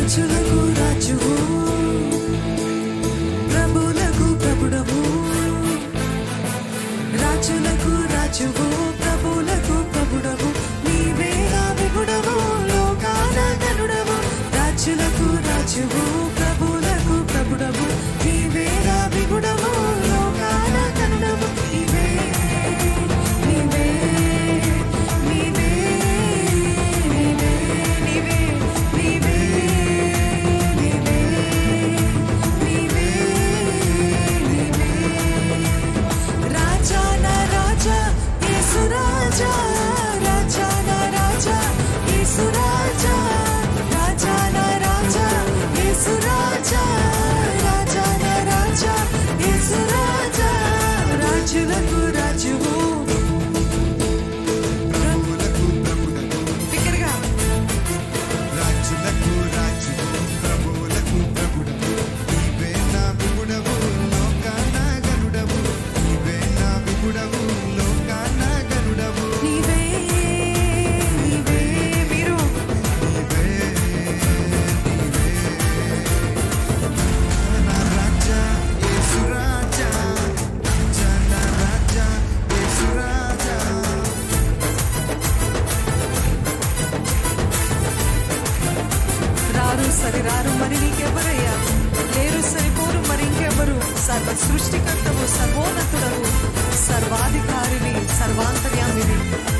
రాజులకు రాజువు ప్రభులకు ప్రభుడవు రాజులకు రాజువు ప్రభులకు ప్రభుడవు నీవేగా విగుడవు లోకాల గనుడవు రాజులకు రాజువు ప్రభులకు ప్రభుడవు నీవేగా విగుడవు లోకాల గనుడవు నీవే నీవే నీవే నీవే నీవే నీవే నీవే నీవే నీవే రాజా నా రాజా యేసు రాజా రాజా నా రాజా యేసు రాజా రాజా నా రాజా యేసు రాజా రాజా నా రాజా యేసు రాజా రాజులకు రాజువు ప్రభులకు ప్రభుడవు బిగ్గరగా రాజులకు రాజువు ప్రభువులకు ప్రభుడవు నీవే నా విగుడవు లోకాన గనుడవు నీవే నా విగుడవు లోకాన గనుడవు నీవే నీవే మీరు నీవే నీవే నా రాజా యేసు రాజా రాజా నా రాజా యేసు రాజా రారు సరి రారు మరి నీకెవరయ్యా లేరు సరిపోరు మరి ఇంకెవరు సర్వ సృష్టికర్తవు సర్వోన్నతుడవు సర్వాధికారిని సర్వాంతర్యామిని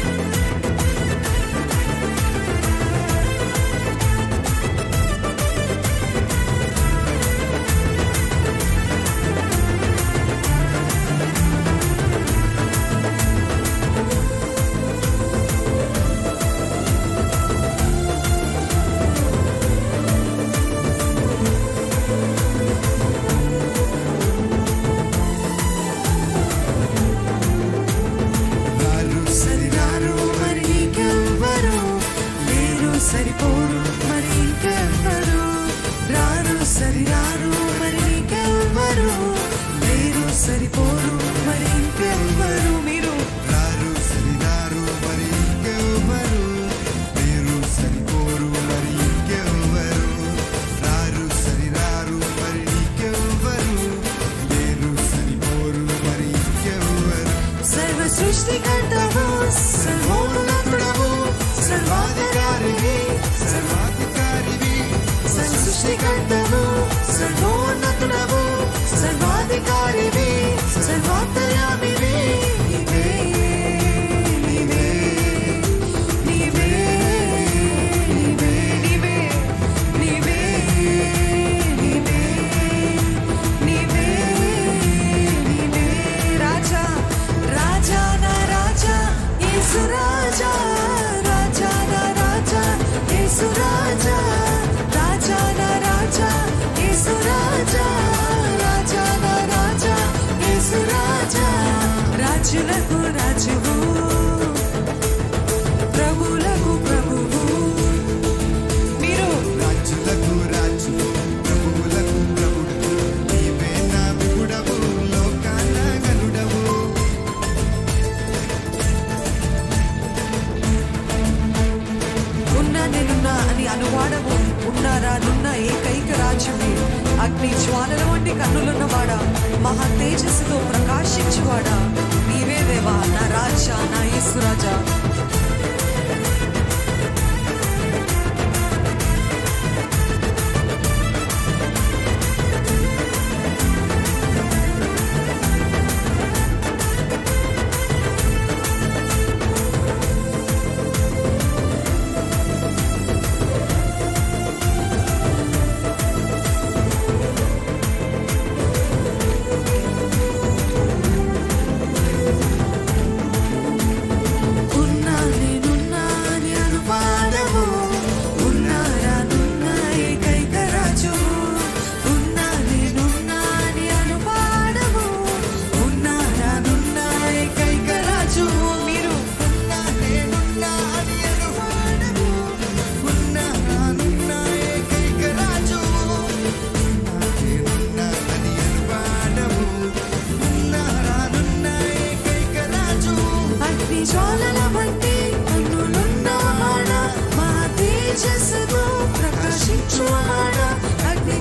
రారు సరిరారు మరి నీకెవ్వరు లేరు సరిపోరు మరి ఇంకెవ్వరు రారు సరిరారు మరి నీకెవ్వరు లేరు సరిపోరు మరి ఇంకెవ్వరు మీరు రారు సరిదారు మరి ఇంకెవ్వరు మీరు సరిపోరు మరి ఇంకెవ్వరు రారు సరిరారు మరి ఇంకెవ్వరు మీరు సరిపోరు మరి ఇంకెవ్వరు సర్వ సృష్టికర్తవు సర్వోన్నతుడవు సర్వాధికారివి సర్వాధికారివి సర్వ సృష్టికర్తవు సర్వోన్నతుడవు సర్వాధికారివి సర్వాంతర్యామివి నీవే నీవే నీవే నీవే నీవే నీవే నీవే నీవే నీవే రాజా రాజా నా రాజా యేసు రాజా రాజా నా రాజా యేసు రాజా రాజా నా రాజా యేసు రాజా రాజా నా రాజా యేసు రాజా రాజులకు రాజువు ప్రభులకు ప్రభువు మీరు రాజులకు రాజు ప్రభువులకు ప్రభుడు నీవే నా విగుడవు లోకాన గనుడవు ఉన్నా నేనున్నా అని అనువాడవు ఉన్నారా నున్న ఏకైక రాజ్యమే అగ్ని జ్వాలల వంటి కన్నులున్నవాడా మహా తేజస్సుతో ప్రకాశించువాడా నీవే దేవా నా రాజా నా యేసురాజా ఉన్న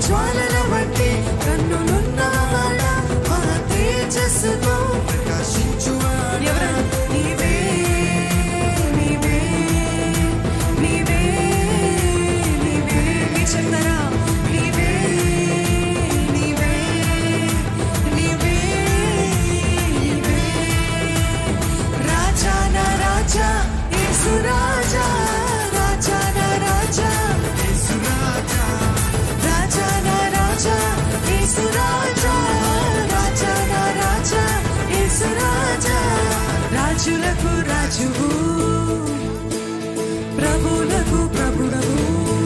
జ్వాలల వంటి కన్నులున్నవాడా మహ తేజస్సుతో ప్రకాశించువాడా ఎవరు నీవే నీవే నీవే నీవే మీ చెప్తారా నీవే నీవే నీవే నీవే రాజా నా రాజా యేసు రాజా రాజా నా రాజా యేసురాజా రాజా నా రాజా యేసు రాజా రాజా నా రాజా యేసు రాజా రాజులకు రాజువు ప్రభులకు ప్రభుడవు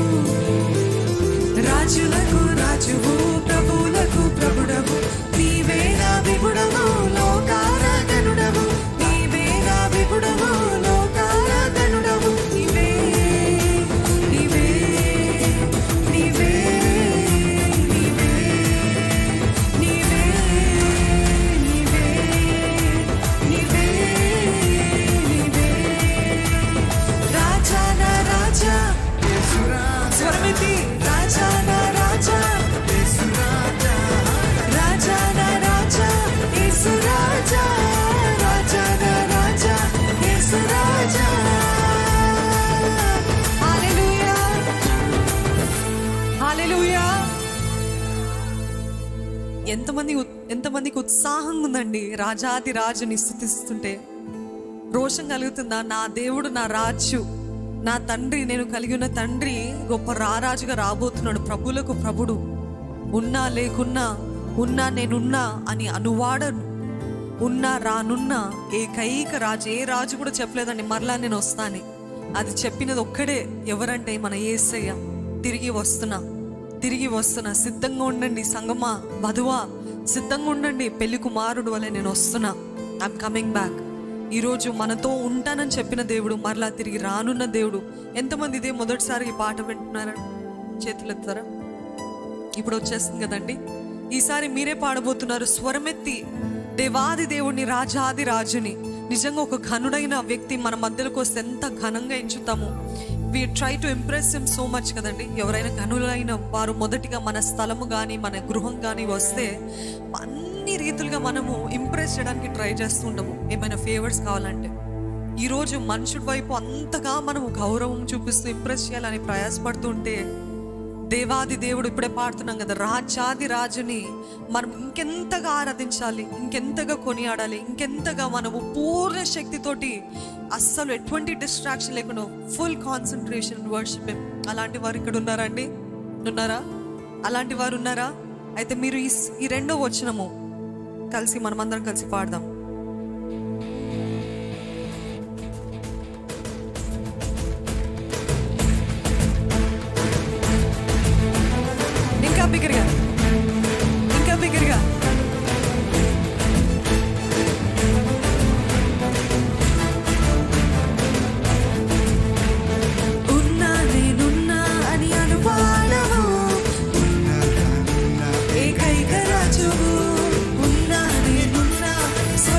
రాజులకు రాజువు ప్రభులకు ప్రభుడవు నీవే నా విపుడవు లోకాల గనుడవు నీవే నా విపుడవు లోకాల గనుడవు నీవే నీవే నీవే నీవే నీవే నీవే నీవే నీవే రాజా నా రాజా యేసురాజా స్వరమితి రాజా నా రాజా యేసురాజా రాజా నా రాజా యేసు రాజా రాజా నా రాజా యేసు రాజా హల్లెలూయా హల్లెలూయా ఎంతమంది ఉత్- ఎంతమందికి ఉత్సాహంగా ఉందండి రాజాది రాజుని స్థుతిస్తుంటే రోషం కలుగుతుందా నా దేవుడు నా రాజు నా తండ్రి నేను కలిగి ఉన్న తండ్రి గొప్ప రారాజుగా రాబోతున్నాడు ప్రభులకు ప్రభుడు ఉన్నా లేకున్నా ఉన్నా నేనున్నా అని అనువాడను ఉన్నా రానున్నా ఏకైక రాజు ఏ రాజు కూడా చెప్పలేదండి మరలా నేను వస్తాను అది చెప్పినది ఒక్కడే ఎవరంటే మన ఏసయ్య తిరిగి వస్తున్నా తిరిగి వస్తున్నా సిద్ధంగా ఉండండి సంగమా వధువా సిద్ధంగా ఉండండి పెళ్లి కుమారుడు వలె నేను వస్తున్నా ఐఎమ్ కమింగ్ బ్యాక్ ఈరోజు మనతో ఉంటానని చెప్పిన దేవుడు మరలా తిరిగి రానున్న దేవుడు ఎంతమంది ఇదే మొదటిసారి ఈ పాట వింటున్నారా చేతులు ఎత్తారా ఇప్పుడు వచ్చేస్తుంది కదండి ఈసారి మీరే పాడబోతున్నారు స్వరమెత్తి దేవాది దేవుణ్ణి రాజాది రాజుని నిజంగా ఒక ఘనుడైన వ్యక్తి మన మధ్యలోకి వస్తే ఎంత ఘనంగా ఎంచుతాము we try to impress him so much కదండి ఎవరైనా ఘనులైన వారు మొదటిగా మన స్థలము కానీ మన గృహం కానీ వస్తే అన్ని రీతులుగా మనము ఇంప్రెస్ చేయడానికి ట్రై చేస్తుంటాము ఏమైనా ఫేవర్స్ కావాలంటే ఈరోజు మనుషుడి వైపు అంతగా మనము గౌరవం చూపిస్తూ ఇంప్రెస్ చేయాలని ప్రయాసపడుతుంటే దేవాది దేవుడు ఇప్పుడే పాడుతున్నాం కదా రాజాది రాజుని మనం ఇంకెంతగా ఆరాధించాలి ఇంకెంతగా కొనియాడాలి ఇంకెంతగా మనము పూర్ణ శక్తితోటి అస్సలు ఎటువంటి డిస్ట్రాక్షన్ లేకుండా ఫుల్ కాన్సన్ట్రేషన్ వర్షిప్ అలాంటి వారు ఇక్కడ ఉన్నారా అండి ఉన్నారా అలాంటి వారు ఉన్నారా అయితే మీరు ఈ ఈ రెండో వచనము కలిసి మనమందరం కలిసి పాడదాం ఇంకా బిగ్గరగా ఇంకా బిగ్గరగా ఉన్నా నేనున్నా అని అనువాడవు ఏకైక రాజువు ఉన్నా నేనున్నా స్వ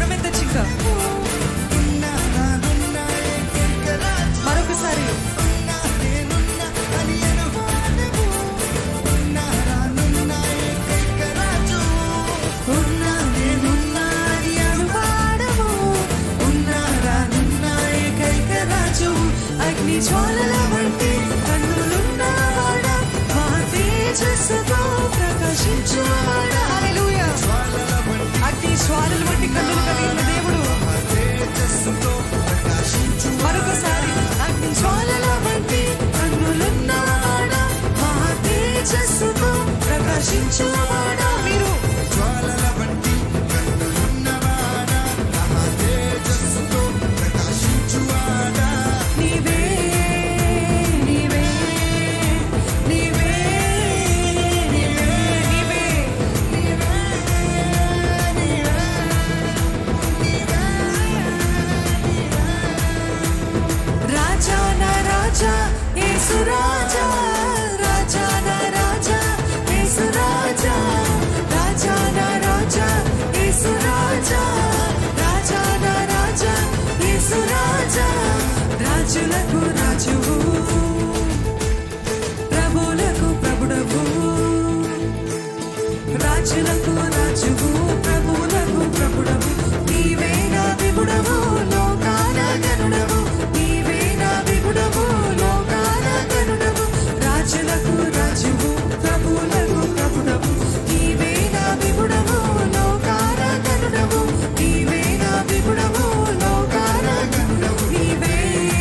రాజులకు రాజువు ప్రభువులకు ప్రభుడవు నీవే నా విముడవు లోకాన గనుడవు నీవే నా విముడవు లోకాన గనుడవు రాజులకు రాజువు ప్రభువులకు ప్రభుడవు నీవే నా విముడవు లోకాన గనుడవు నీవే నా విముడవు లోకాన గనుడవు నీవే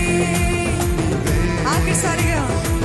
ఆఖరిసారిగా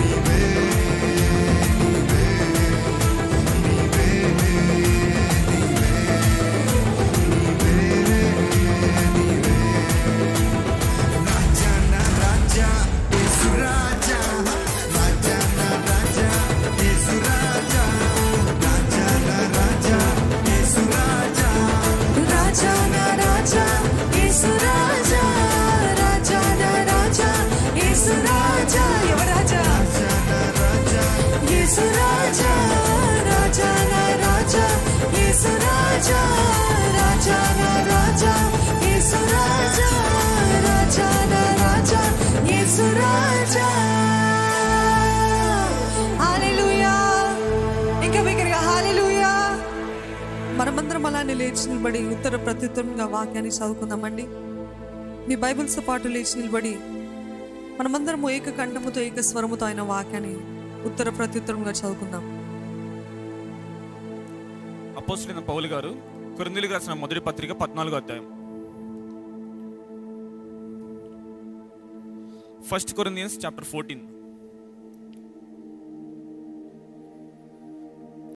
రాజా నా రాజా యేసు రాజా రాజా నా రాజా యేసు రాజా రాజా నా రాజా యేసు రాజా రాజా నా రాజా యేసు రాజా రాజా నా రాజా యేసు రాజా ఎవరు రాజా రాజా నా రాజా యేసు రాజా రాజా నా రాజా యేసు రాజా రాజా నా రాజా యేసు రాజా రాజా నా రాజా యేసు రాజా హల్లెలూయా ఇంకా బిగ్గరగా హల్లెలూయా మనమందరం అలానే లేచి నిలబడి ఉత్తర ప్రత్యుత్తరంగా వాక్యాన్ని చదువుకుందామండి మీ బైబిల్స్తో పాటు లేచి నిలబడి మనమందరం ఏక కంఠముతో ఏక స్వరముతో అయిన వాక్యాన్ని ఉత్తర ప్రత్యుత్తరంగా చదువుకుందాం అపోస్తులైన పౌలు గారు కొరిందీలకు రాసిన మొదటి పత్రిక పద్నాలుగో అధ్యాయం ఫస్ట్ కొరిందియన్స్ చాప్టర్ ఫోర్టీన్